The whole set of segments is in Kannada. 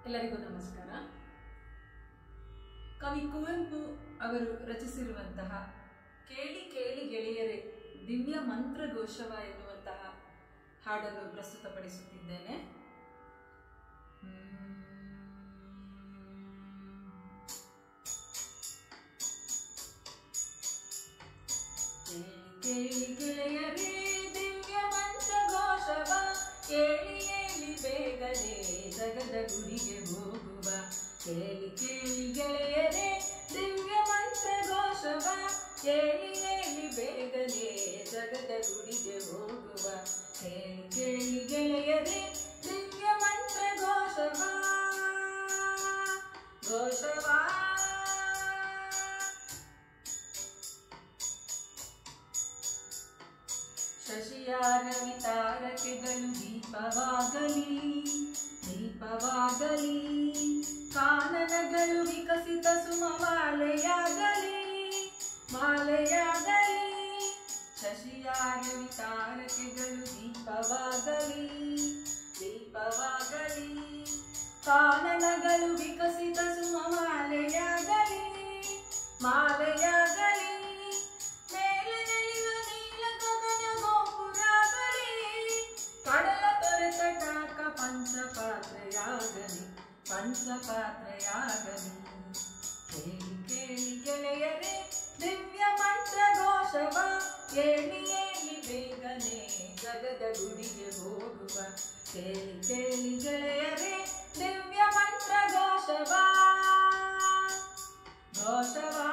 ಎಲ್ಲರಿಗೂ ನಮಸ್ಕಾರ ಕವಿ ಕುವೆಂಪು ಅವರು ರಚಿಸಿರುವಂತಹ ಕೇಳಿ ಕೇಳಿ ಗೆಳೆಯರೇ ದಿವ್ಯ ಮಂತ್ರಘೋಷವ ಎನ್ನುವಂತಹ ಹಾಡನ್ನು ಪ್ರಸ್ತುತಪಡಿಸುತ್ತಿದ್ದೇನೆ ಕೇಳಿ ಗೆಳೆಯರೇ ದಿವ್ಯ ಮಂತ್ರಘೋಷವ ಕೇಳಿ ಕೇಳಿ ಬೇಗನೆ ಜಗದ ಗುಡಿಗೆ ಹೋಗುವ ಕೇಳಿ ಕೇಳಿ ಗೆಳೆಯರೇ ದಿವ್ಯ ಮಂತ್ರಘೋಷವ ಕೇಳಿ ಕೇಳಿ ಬೇಗನೆ ಜಗದ ಗುಡಿಗೆ ಹೋಗುವ ಕೇಳಿ ಕೇಳಿ ಗೆಳೆಯರೇ ದಿವ್ಯ ಮಂತ್ರಘೋಷವ ಘೋಷವಾ ಶಶಿಯಾರವಿ ತಾರಕೆಗಳು ದೀಪವಾಗಲಿ ದೀಪವಾಗಲಿ ಕಾನನಗಳು ವಿಕಸಿತ ಸುಮ ಮಾಲೆಯಾಗಲಿ ಮಾಲೆಯಾಗಲಿ ಶಶಿಯಾರವಿ ತಾರಕೆಗಳು ದೀಪವಾಗಲಿ ದೀಪವಾಗಲಿ ಕಾನನಗಳು ವಿಕಸಿತ ಸುಮ ಮಾಲೆಯಾಗಲಿ ಮಾಲೆಯಾಗಲಿ ಮೇಲೆ ನೆಲೆಯುವ ನೀಲ ಗಗನ ಗೋಪುರಾಗಲಿ ಕಡಲ ತೊರೆತ ಟಾಕ ಪಂಚಪಾತ್ರೆಯಾಗಲಿ ಪಂಚಪಾತ್ರೆಯಾಗಲಿ ಕೇಳಿ ಕೇಳಿ ಗೆಳೆಯರೇ ದಿವ್ಯ ಮಂತ್ರ ಘೋಷವ ಕೇಳಿ ಕೇಳಿ ಬೇಗನೆ ಜಗದ ಗುಡಿಗೆ ಹೋಗುವ ಕೇಳಿ ಕೇಳಿ ಗೆಳೆಯರೇ ದಿವ್ಯ ಮಂತ್ರ ಘೋಷವ ಘೋಷವಾ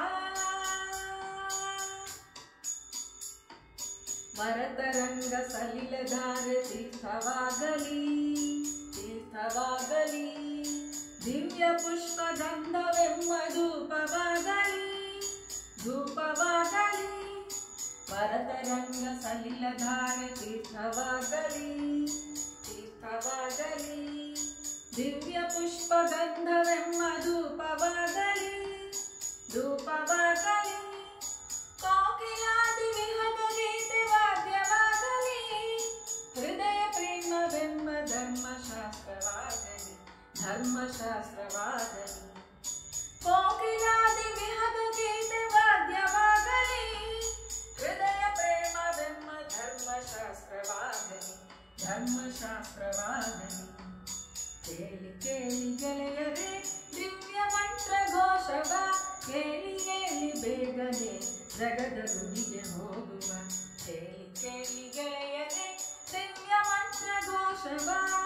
ಭರತರಂಗ ಸಲಿಲಧಾರ ತೀರ್ಥವಾಗಲಿ ತೀರ್ಥವಾಗಲಿ ದಿವ್ಯ ಪುಷ್ಪ ಗಂಧವೆಮ್ಮ ಧೂಪವಾಗಲಿ ಧೂಪವಾಗಲಿ ಭರತರಂಗ ಸಲಿಲಧಾರ ತೀರ್ಥವಾಗಲಿ ತೀರ್ಥವಾಗಲಿ ದಿವ್ಯ ಪುಷ್ಪ ಗಂಧವೆಮ್ಮ ಧೂಪವಾಗಲಿ ಧೂಪವಾಗಲಿ ಕೋಕಿಲಾದಿ ವಿಹಗ ಗೀತೆ ವಾದ್ಯವಾಗಲಿ ಹೃದಯ ಪ್ರೇಮವೆಂಬ ಧರ್ಮಶಾಸ್ತ್ರವಾಗಲಿ ಧರ್ಮಶಾಸ್ತ್ರವಾಗಲಿ ಕೋಕಿಲಾದಿ ವಿಹಗ ಗೀತೆ ವಾದ್ಯವಾಗಲಿ ಹೃದಯ ಪ್ರೇಮವೆಂಬ ಧರ್ಮಶಾಸ್ತ್ರವಾಗಲಿ ಧರ್ಮಶಾಸ್ತ್ರವಾಗಲಿ ಕೇಳಿ ಕೇಳಿ ಗೆಳೆಯರೇ ದಿವ್ಯ ಮಂತ್ರ ಘೋಷವ ಕೇಳಿ ಕೇಳಿ ಬೇಗನೆ ಜಗದ ಗುಡಿಗೆ ಹೋಗುವ ಕೇಳಿ ಕೇಳಿ ಗೆಳೆಯರೇ ದಿವ್ಯ ಮಂತ್ರ ಘೋಷವ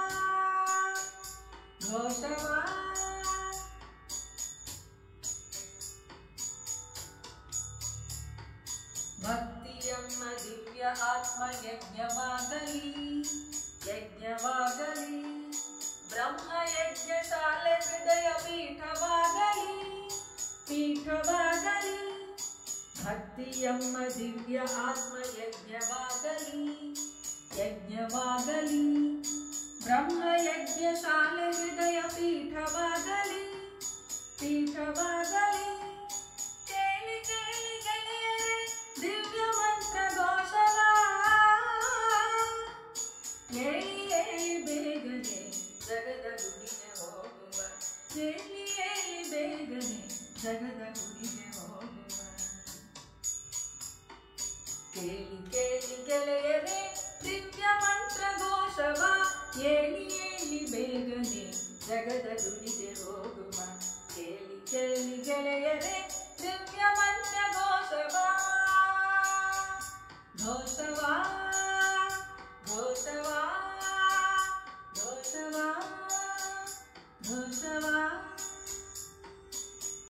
ಘೋಷವ ಭಕ್ತಿಯಮ್ಮ ದಿವ್ಯ ಆತ್ಮ ಯಜ್ಞವಾಗಲಿ ಯಜ್ಞವಾಗಲಿ ಬ್ರಹ್ಮ ಯಜ್ಞ ಶಾಲೆ ಹೃದಯ ಪೀಠವಾಗಲಿ ಪೀಠವಾಗಲಿ ಭಕ್ತಿಯಮ್ಮ ದಿವ್ಯ ಆತ್ಮ ಯಜ್ಞವಾಗಲಿ ಯಜ್ಞವಾಗಲಿ ಬ್ರಹ್ಮ ಯಜ್ಞ ಶಾಲೆ ಹೃದಯ ಪೀಠವಾಗಲಿ ಪೀಠವಾಗಲಿ ಕೇಳಿ ಕೇಳಿ ಗೆಳೆಯರೇ ದಿವ್ಯ ಮಂತ್ರ ಘೋಷವ ಹೇಳಿ ಹೇಳಿ ಬೇಗನೆ ಜಗದ ಗುಡಿಗೆ ಹೋಗುವ ಹೇಳಿ ಹೇಳಿ ಬೇಗನೆ ಜಗದ ಗುಡಿಗೆ ಹೋಗುವ ಕೇಳಿ ಕೇಳಿ ಗೆಳೆಯರೇ ದಿವ್ಯ ಮಂತ್ರ ಘೋಷವ ಹೇಳಿ ಹೇಳಿ ಬೇಗನೆ ಜಗದ ಗುಡಿಗೆ ಹೋಗುವ ಕೇಳಿ ಕೇಳಿ ಗೆಳೆಯರೇ ದಿವ್ಯ ಮಂತ್ರ ಘೋಷವ ಘೋಷವಾ